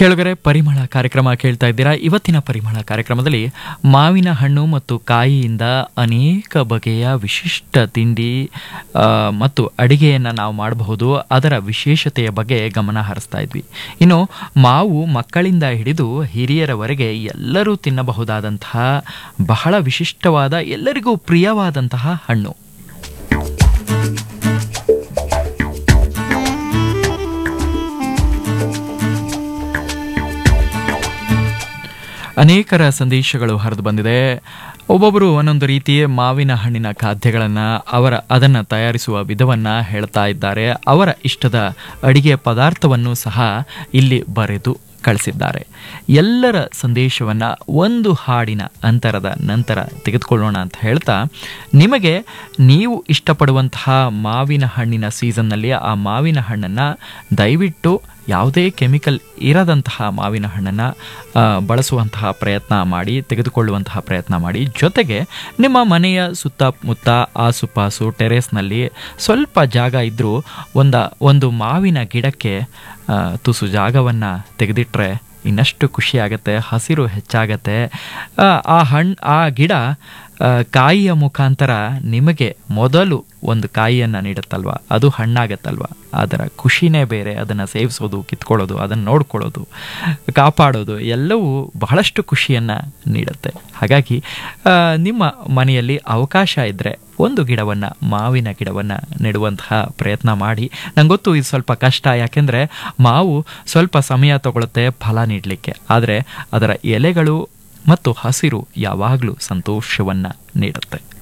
ಕೇಳುಗರೆ ಪರಿಮಳ ಕಾರ್ಯಕ್ರಮ ಕೇಳ್ತಾ ಇದ್ದೀರಾ ಇವತ್ತಿನ ಪರಿಮಳ ಕಾರ್ಯಕ್ರಮದಲ್ಲಿ ಮಾವಿನ ಹಣ್ಣು ಮತ್ತು ಕಾಯಿಯಿಂದ ಅನೇಕ ಬಗೆಯ ವಿಶಿಷ್ಟ ತಿಂಡಿ ಆ, ಮತ್ತು ಅಡಿಗೆಯನ್ನು ನಾವು ಮಾಡಬಹುದು ಅದರ ವಿಶೇಷತೆಯ ಬಗ್ಗೆ ಗಮನ ಹರಿಸ್ತಾ ಇದ್ವಿ ಇನ್ನು ಮಾವು ಮಕ್ಕಳಿಂದ ಹಿಡಿದು ಹಿರಿಯರವರೆಗೆ ಎಲ್ಲರೂ ತಿನ್ನಬಹುದಾದಂತಹ ಬಹಳ ವಿಶಿಷ್ಟವಾದ ಎಲ್ಲರಿಗೂ ಪ್ರಿಯವಾದಂತಹ ಹಣ್ಣು ಅನೇಕರ ಸಂದೇಶಗಳು ಹರಿದು ಬಂದಿದೆ ಒಬ್ಬೊಬ್ಬರು ಒಂದೊಂದು ರೀತಿಯ ಮಾವಿನ ಹಣ್ಣಿನ ಖಾದ್ಯಗಳನ್ನು ಅವರ ಅದನ್ನು ತಯಾರಿಸುವ ವಿಧವನ್ನು ಹೇಳ್ತಾ ಇದ್ದಾರೆ ಅವರ ಇಷ್ಟದ ಅಡಿಗೆ ಪದಾರ್ಥವನ್ನು ಸಹ ಇಲ್ಲಿ ಬರೆದು ಕಳಿಸಿದ್ದಾರೆ ಎಲ್ಲರ ಸಂದೇಶವನ್ನು ಒಂದು ಹಾಡಿನ ಅಂತರದ ನಂತರ ತೆಗೆದುಕೊಳ್ಳೋಣ ಅಂತ ಹೇಳ್ತಾ ನಿಮಗೆ ನೀವು ಇಷ್ಟಪಡುವಂತಹ ಮಾವಿನ ಹಣ್ಣಿನ ಸೀಸನ್ನಲ್ಲಿ ಆ ಮಾವಿನ ಹಣ್ಣನ್ನು ದಯವಿಟ್ಟು ಯಾವುದೇ ಕೆಮಿಕಲ್ ಇರದಂತಹ ಮಾವಿನ ಹಣ್ಣನ್ನು ಬಳಸುವಂತಹ ಪ್ರಯತ್ನ ಮಾಡಿ ತೆಗೆದುಕೊಳ್ಳುವಂತಹ ಪ್ರಯತ್ನ ಮಾಡಿ ಜೊತೆಗೆ ನಿಮ್ಮ ಮನೆಯ ಸುತ್ತಮುತ್ತ ಆಸುಪಾಸು ಟೆರೇಸ್ನಲ್ಲಿ ಸ್ವಲ್ಪ ಜಾಗ ಇದ್ದರೂ ಒಂದ ಒಂದು ಮಾವಿನ ಗಿಡಕ್ಕೆ ಆ, ತುಸು ಜಾಗವನ್ನು ತೆಗೆದಿಟ್ರೆ ಇನ್ನಷ್ಟು ಖುಷಿಯಾಗತ್ತೆ ಹಸಿರು ಹೆಚ್ಚಾಗತ್ತೆ ಆ, ಆ ಹಣ್ಣು ಆ ಗಿಡ ಆ, ಕಾಯಿಯ ಮುಖಾಂತರ ನಿಮಗೆ ಮೊದಲು ಒಂದು ಕಾಯಿಯನ್ನು ನೀಡುತ್ತಲ್ವ ಅದು ಹಣ್ಣಾಗತ್ತಲ್ವ ಅದರ ಖುಷಿನೇ ಬೇರೆ ಅದನ್ನು ಸೇವಿಸೋದು ಕಿತ್ಕೊಳ್ಳೋದು ಅದನ್ನು ನೋಡ್ಕೊಳ್ಳೋದು ಕಾಪಾಡೋದು ಎಲ್ಲವೂ ಬಹಳಷ್ಟು ಖುಷಿಯನ್ನು ನೀಡುತ್ತೆ ಹಾಗಾಗಿ ಆ, ನಿಮ್ಮ ಮನೆಯಲ್ಲಿ ಅವಕಾಶ ಇದ್ದರೆ ಒಂದು ಗಿಡವನ್ನು ಮಾವಿನ ಗಿಡವನ್ನು ನೆಡುವಂತಹ ಪ್ರಯತ್ನ ಮಾಡಿ ನಂಗೆ ಗೊತ್ತು ಇದು ಸ್ವಲ್ಪ ಕಷ್ಟ ಯಾಕೆಂದರೆ ಮಾವು ಸ್ವಲ್ಪ ಸಮಯ ತಗೊಳುತ್ತೆ ಫಲ ನೀಡಲಿಕ್ಕೆ ಆದರೆ ಅದರ ಎಲೆಗಳು ಮತ್ತು ಹಸಿರು ಯಾವಾಗಲೂ ಸಂತೋಷವನ್ನು ನೀಡುತ್ತೆ